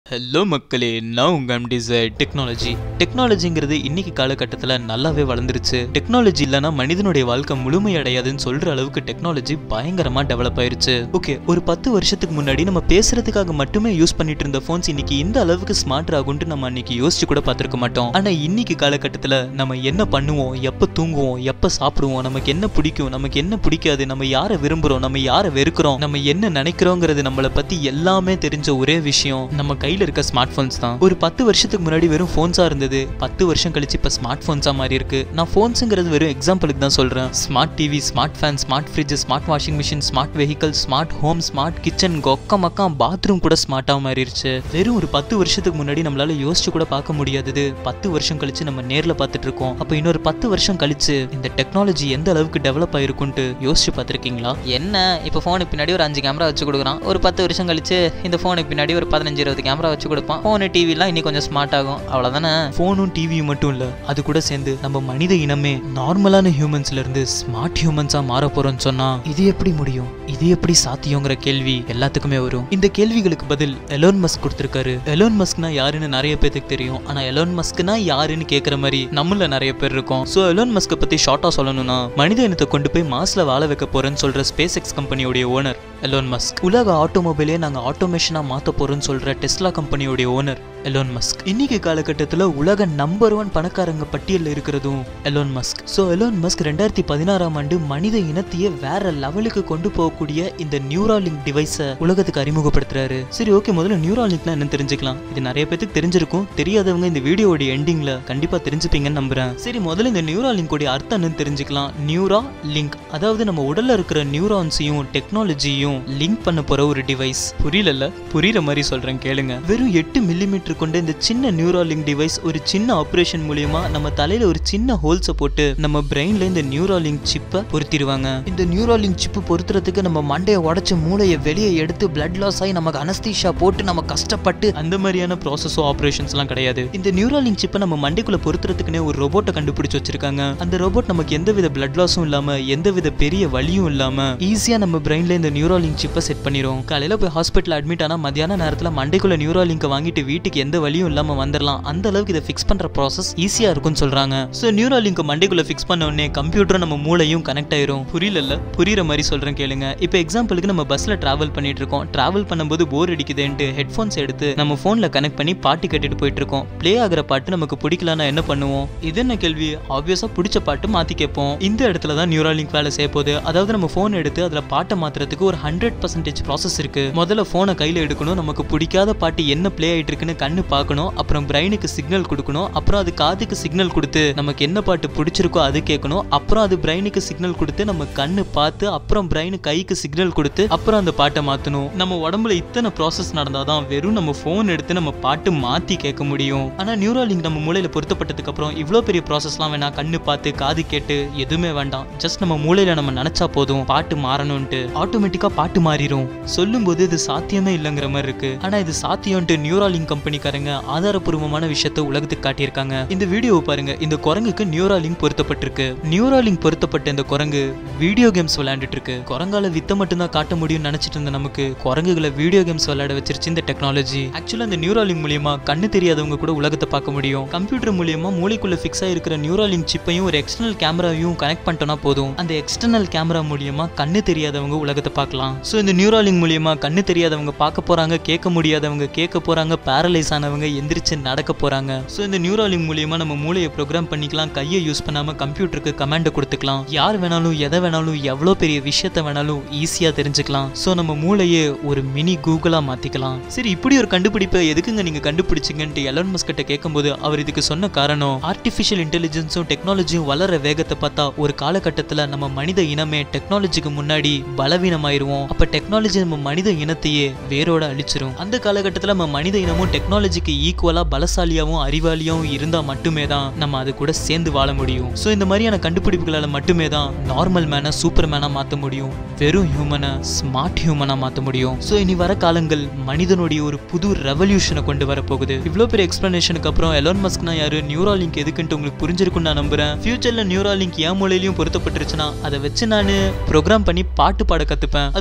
hello மக்களே நான் உங்க எம்டிஸ் டெக்னாலஜி டெக்னாலஜிங்கிறது இன்னைக்கு காலகட்டத்தில் நல்லாவே வளர்ந்துருச்சு டெக்னாலஜி இல்லைன்னா மனிதனுடைய வாழ்க்கை முழுமையடையாதுன்னு சொல்ற அளவுக்கு டெக்னாலஜி பயங்கரமா டெவலப் ஆயிருச்சு ஓகே ஒரு பத்து வருஷத்துக்கு முன்னாடி நம்ம பேசுறதுக்காக மட்டுமே யூஸ் பண்ணிட்டு இருந்த ஃபோன்ஸ் இன்னைக்கு இந்த அளவுக்கு ஸ்மார்ட் ஆகும்ட்டு நம்ம அன்னைக்கு யோசிச்சு கூட பார்த்திருக்க மாட்டோம் ஆனா இன்னைக்கு காலகட்டத்தில் நம்ம என்ன பண்ணுவோம் எப்போ தூங்குவோம் எப்போ சாப்பிடுவோம் நமக்கு என்ன பிடிக்கும் நமக்கு என்ன பிடிக்காது நம்ம யாரை விரும்புறோம் நம்ம யாரை வெறுக்கிறோம் நம்ம என்ன நினைக்கிறோங்கிறது நம்மளை பத்தி எல்லாமே தெரிஞ்ச ஒரே விஷயம் நம்ம கையில இருக்க ஸ்மார்ட் போன்ஸ் தான் ஒரு பத்து வருஷத்துக்கு முன்னாடி வெறும் போன்ஸா இருந்தது பத்து வருஷம் கழிச்சு இப்ப ஸ்மார்ட் போன்ஸா மாறி இருக்கு நான் போன்ஸுங்கிறது வெறும் எக்ஸாம்பிளுக்கு தான் சொல்றேன் smart TV smart fan smart fridge smart washing machine smart vehicle smart home smart kitchen கொக்க மக்கா பாத்ரூம் கூட ஸ்மார்ட்டா மாறிடுச்சு வெறும் ஒரு பத்து வருஷத்துக்கு முன்னாடி நம்மளால யோசிச்சு கூட பார்க்க முடியாதது பத்து வருஷம் கழிச்சு நம்ம நேர்ல பார்த்துட்டு இருக்கோம் அப்ப இன்னொரு பத்து வருஷம் கழிச்சு இந்த டெக்னாலஜி எந்த அளவுக்கு டெவலப் ஆயிருக்கும்ட்டு யோசிச்சு பார்த்திருக்கீங்களா என்ன இப்போ ஃபோனுக்கு பின்னாடி ஒரு அஞ்சு கேமரா வச்சு கொடுக்குறான் ஒரு பத்து வருஷம் கழிச்சு இந்த ஃபோனுக்கு பின்னாடி ஒரு பதினஞ்சு இருபது கேமரா வச்சு கொடுப்பான் ஃபோனு டிவிலாம் இன்னும் கொஞ்சம் ஸ்மார்ட் ஆகும் அவ்வளோதானே ஃபோனும் டிவியும் மட்டும் இல்ல அது கூட சேர்ந்து நம்ம மனித இனமே நார்மலான ஹியூமன்ஸ்ல இருந்து ஸ்மார்ட் ஹியூமன்ஸா மாற போறோம்னு சொன்னா இது எப்படி முடியும் இது எப்படி சாத்தியங்கிற கேள்வி எல்லாத்துக்குமே வரும் இந்த கேள்விகளுக்கு பதில் எலோன் மஸ்க் கொடுத்திருக்காரு எலோன் மஸ்க்னா யாருன்னு நிறைய பேருக்கு தெரியும் ஆனா எலோன் மஸ்க்னா யாருன்னு கேக்குற மாதிரி நம்மள நிறைய பேர் இருக்கோம் சோ எலோன் மஸ்கை பத்தி ஷார்ட்டா சொல்லணும்னா மனித இனத்தை கொண்டு போய் மாஸ்ல வாழ வைக்க போறேன்னு சொல்ற ஸ்பேஸ் எக்ஸ் கம்பெனியோட ஓனர் எலோன் மஸ்க் உலக ஆட்டோமொபைலே நாங்க ஆட்டோமேஷனா மாத்த போறோம்னு சொல்ற டெஸ்லா கம்பெனியோட ஓனர் எலோன் மஸ்க் இன்னைக்கு காலகட்டத்தில் உலக நம்பர் ஒன் பணக்காரங்க பட்டியலில் இருக்கிறதும் Elon Musk so Elon Musk ரெண்டாயிரத்தி பதினாறாம் ஆண்டு மனித இனத்தையே வேற லெவலுக்கு கொண்டு போகக்கூடிய இந்த நியூராலிங்க் டிவைஸை உலகத்துக்கு அறிமுகப்படுத்துறாரு சரி ஓகே முதல்ல நியூராலிங்க்னா என்ன தெரிஞ்சுக்கலாம் இது நிறைய பேருக்கு தெரிஞ்சிருக்கும் தெரியாதவங்க இந்த வீடியோட எண்டிங்ல கண்டிப்பா தெரிஞ்சுப்பீங்கன்னு நம்புறேன் சரி முதல்ல இந்த நியூராலிங்கோட அர்த்தம் என்னன்னு தெரிஞ்சுக்கலாம் நியூரா லிங்க் அதாவது நம்ம உடல்ல இருக்கிற நியூரான்ஸையும் டெக்னாலஜியும் லிங்க் பண்ண போற ஒரு டிவைஸ் புரியலல்ல புரியுற மாதிரி சொல்றேன் கேளுங்க வெறும் எட்டு மில்லிமீட்டர் கொண்ட இந்த சின்ன நியூராலிங்க் டிவைஸ் ஒரு சின்ன ஆபரேஷன் மூலியமா நம்ம தலையில ஒரு சின்ன ஹோல்ஸை போட்டு நம்ம பிரெயின்ல இந்த நியூராலிங்க் சிப்பை பொருத்திடுவாங்க இந்த நியூராலிங்க் சிப்பு பொருத்துறதுக்கு நம்ம மண்டையை உடைச்ச மூளையை வெளியே எடுத்து பிளட் லாஸ் ஆகி நமக்கு அனஸ்தீஷா போட்டு நம்ம கஷ்டப்பட்டு அந்த மாதிரியான ப்ராசஸோ ஆப்ரேஷன்ஸ்லாம் கிடையாது இந்த நியூராலிங்க் சிப்பை நம்ம மண்டைக்குள்ள பொருத்துறதுக்குன்னே ஒரு ரோபோட்டை கண்டுபிடிச்சு வச்சிருக்காங்க அந்த ரோபோட் நமக்கு எந்தவித பிளட் லாஸும் இல்லாம எந்தவித பெரிய வலியும் இல்லாம ஈஸியா நம்ம பிரெயின்ல இந்த நியூராலிங்க் சிப்பை செட் பண்ணிரும் காலையில போய் ஹாஸ்பிட்டல் அட்மிட் ஆனா மத்தியான நேரத்துல மண்டைக்குள்ள நியூராலிங்கை வாங்கிட்டு வீட்டுக்கு எந்த வலியும் இல்லாம வந்துடலாம் அந்த அளவுக்கு இதை ஃபிக்ஸ் பண்ற ப்ராசஸ் ஈஸியா இருக்கும்னு சொல்றாங்க ஸோ நியூராலிங்க் மண்டைக்குள்ள ஃபிக்ஸ் பண்ண உடனே கம்ப்யூட்டரும் நம்ம மூளையும் கனெக்ட் ஆயிரும் புரியல புரியுற மாதிரி சொல்றேன் கேளுங்க இப்போ எக்ஸாம்பிளுக்கு நம்ம பஸ்ல டிராவல் பண்ணிட்டு இருக்கோம் டிராவல் பண்ணும்போது போர் அடிக்குதுன்ட்டு ஹெட்ஃபோன்ஸ் எடுத்து நம்ம போன்ல கனெக்ட் பண்ணி பாட்டு கேட்டுட்டு போயிட்டு இருக்கோம் ப்ளே ஆகிற பாட்டு நமக்கு பிடிக்கலன்னா என்ன பண்ணுவோம் இது என்ன கேள்வி ஆப்வியஸா பிடிச்ச பாட்டு மாத்தி கேட்போம் இந்த இடத்துல தான் நியூராலிங்க் வேலை செய்ய போகுது அதாவது நம்ம போன் எடுத்து அதுல பாட்டை மாத்துறதுக்கு ஒரு ஹண்ட்ரட் பர்சன்டேஜ் ப்ராசஸ் இருக்கு முதல்ல போனை கையில எடுக்கணும் நமக்கு பிடிக்காத பாட்டு என்ன ப்ளே ஆயிட்டு இருக்குன்னு கண்ணு பார்க்கணும் அப்புறம் பிரெயினுக்கு சிக்னல் கொடுக்கணும் அப்புறம் அது காதுக்கு சிக்னல் கொடுத்து நமக்கு என்ன பாட்டு பிடிச்சிருக்கோ அது கேட்கணும் அப்புறம் அது பிரெயினுக்கு சிக்னல் கொடுத்து நம்ம கண்ணு பார்த்து அப்புறம் பிரெயின் கைக்கு சிக்னல் கொடுத்து அப்புறம் அந்த பாட்டை மாத்தணும் நம்ம உடம்புல இத்தனை ப்ராசஸ் நடந்தாதான் வெறும் நம்ம போன் எடுத்து நம்ம பாட்டு மாத்தி கேட்க முடியும் ஆனா நியூராலிங்க் நம்ம மூளையில பொருத்தப்பட்டதுக்கு அப்புறம் இவ்வளோ பெரிய ப்ராசஸ்லாம் வேணா கண்ணு பார்த்து காது கேட்டு எதுவுமே வேண்டாம் ஜஸ்ட் நம்ம மூளையில நம்ம நினைச்சா போதும் பாட்டு மாறணும்ட்டு ஆட்டோமேட்டிக்கா பாட்டு மாறிடும் சொல்லும்போது இது சாத்தியமே இல்லைங்கிற மாதிரி இருக்கு ஆனா இது சாத்தியம்ட்டு நியூராலிங்க் கம்பெனிக்காரங்க ஆதாரப்பூர்வமான விஷயத்த உலகத்துக்கு காட்டியிருக்காங்க இந்த வீடியோவை பாருங்க இந்த குரங்குக்கு நியூராலிங்க் பொருத்தப்பட்டிருக்கு நியூராலிங்க் பொருத்தப்பட்ட இந்த குரங்கு வீடியோ கேம்ஸ் விளையாண்டுட்டு இருக்கு குரங்கால வித்த மட்டும்தான் காட்ட முடியும்னு நினைச்சிட்டு இருந்த நமக்கு குரங்குகளை வீடியோ கேம்ஸ் விளையாட வச்சிருச்சு இந்த டெக்னாலஜி ஆக்சுவலா இந்த நியூராலிங்க் மூலியமா கண்ணு தெரியாதவங்க கூட உலகத்தை பார்க்க முடியும் கம்ப்யூட்டர் மூலியமா மூளைக்குள்ள ஃபிக்ஸ் ஆயிருக்கிற நியூராலிங்க் சிப்பையும் ஒரு எக்ஸ்டர்னல் கேமராவையும் கனெக்ட் பண்ணிட்டோம்னா போதும் அந்த எக்ஸ்டர்னல் கேமரா மூலியமா கண்ணு தெரியாதவங்க உலகத்தை பார்க்கலாம் ஸோ இந்த நியூராலிங்க் மூலியமா கண்ணு தெரியாதவங்க பார்க்க போறாங்க கேட்க முடியாதவங்க கேட்க போறாங்க பேரலைஸ் ஆனவங்க எந்திரிச்சு நடக்க போறாங்க ஸோ இந்த நியூராலிங்க் மூலியமா நம்ம மூளையை ப்ரோக்ராம் பண்ணிக்கலாம் கையை யூஸ் பண்ணாம கம்ப்யூட்டருக்கு கமாண்டை கொடுத்துக்கலாம் யார் வேணாலும் எதை வேணாலும் எவ்வளோ பெரிய விஷயத்த வேணாலும் ஈஸியா தெரிஞ்சுக்கலாம் ஸோ நம்ம மூளையே ஒரு மினி கூகுளா மாத்திக்கலாம் சரி இப்படி ஒரு கண்டுபிடிப்பை எதுக்குங்க நீங்க கண்டுபிடிச்சிங்கன்ட்டு எலன் மஸ்கிட்ட கேட்கும்போது அவர் இதுக்கு சொன்ன காரணம் ஆர்டிஃபிஷியல் இன்டெலிஜென்ஸும் டெக்னாலஜியும் வளர வேகத்தை பார்த்தா ஒரு காலகட்டத்தில் நம்ம மனித இனமே டெக்னாலஜிக்கு முன்னாடி பலவீனமாயிருவோம் அப்ப டெக்னாலஜி நம்ம மனித இனத்தையே வேரோட அழிச்சிரும் அந்த காலகட்டத்தில் நம்ம மனித இனமும் டெக்னாலஜிக்கு ஈக்குவலா பலசாலியாவும் அறிவாளியாவும் இருந்தா மட்டுமே தான் நம்ம அது கூட சேர்ந்து வாழ முடியும் ஸோ இந்த மாதிரியான கண்டுபிடிப்புகளால மட்டுமே தான் நார்மல் மேனை சூப்பர் மேனா மாற்ற முடியும் வெறும் ஹியூமனை ஸ்மார்ட் ஹியூமனா மாற்ற முடியும் ஸோ இனி வர காலங்கள் மனிதனுடைய ஒரு புது ரெவல்யூஷனை கொண்டு வர போகுது இவ்வளோ பெரிய எக்ஸ்பிளனேஷனுக்கு அப்புறம் எலோன் மஸ்க்னா யாரு நியூராலிங்க் எதுக்குன்ட்டு உங்களுக்கு புரிஞ்சிருக்கும்னு நான் நம்புறேன் ஃபியூச்சர்ல நியூராலிங்க் என் மூலையிலையும் பொருத்தப்பட்டுருச்சுன்னா அதை வச்சு நான் ப்ரோக்ராம் பண்ணி பாட்டு பாட கத்துப்பேன் அது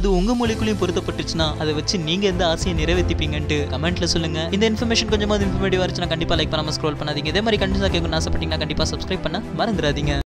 அது உங்க மூளைக்குள்ளேயும் பொருத்தப்பட்டுச்சுன்னா அதை வச்சு நீங்க எந்த ஆசையை நிறைவேற்றிப்பீங்கன்ட்டு கமெண்ட்ல சொல்லுங்க இந்த இன்ஃபர்மேஷன் கொஞ்சமாவது இன்ஃபர்மேட்டிவ் இருந்துச்சுன்னா கண்டிப்பா லைக் பண்ணாம ஸ்க்ரோல் பண்ணாதீங்க இதே மாதிரி கண்டிப்பாக கேட்கணும்னு ஆசைப்பட்டீங்கன்னா கண்டிப்பா சப்ஸ்கிரைப் பண்ண மறந்துடாதீங்க